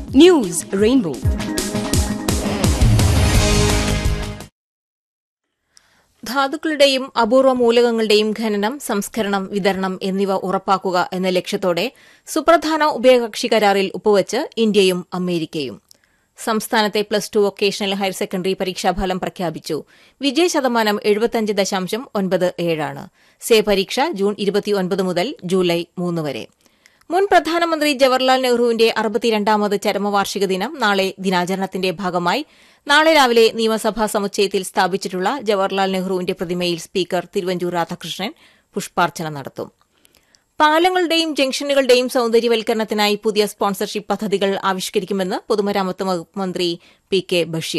news rainbow ധാതുക്കളുടെയും അപൂർവ മൂലകങ്ങളുടെയും ഖനനം സംസ്കരണം വിതരണം എന്നിവ ഉറപ്പാക്കുക എന്ന ലക്ഷ്യത്തോടെ സുപ്രധാന ഉഭയകക്ഷി കരാറിൽ ഒപ്പുവച്ച് ഇന്ത്യയും അമേരിക്കയും സംസ്ഥാനത്തെ plus two vocational higher secondary പരീക്ഷാഫലം പ്രഖ്യാപിച്ചു വിജയ ശതമാനം എഴുപത്തിയഞ്ച് ദശാംശം ഒൻപത് ഏഴാണ് സേ പരീക്ഷ ജൂൺ ഇരുപത്തിയൊൻപത് മുതൽ ജൂലൈ മൂന്ന് വരെ മുൻ പ്രധാനമന്ത്രി ജവഹർലാൽ നെഹ്റുവിന്റെ അറുപത്തിരണ്ടാമത് ചരമവാർഷിക ദിനം നാളെ ദിനാചരണത്തിന്റെ ഭാഗമായി നാളെ രാവിലെ നിയമസഭാ സമുച്ചയത്തിൽ സ്ഥാപിച്ചിട്ടുള്ള ജവഹർലാൽ നെഹ്റുവിന്റെ പ്രതിമയിൽ സ്പീക്കർ തിരുവഞ്ചൂർ രാധാകൃഷ്ണൻ പുഷ്പാർച്ചന നടത്തും പാലങ്ങളുടെയും ജംഗ്ഷനുകളുടെയും സൌന്ദര്യവൽക്കരണത്തിനായി പുതിയ സ്പോൺസർഷിപ്പ് പദ്ധതികൾ ആവിഷ്കരിക്കുമെന്ന് പൊതുമരാമത്ത് വകുപ്പ് മന്ത്രി പി കെ ബഷീർ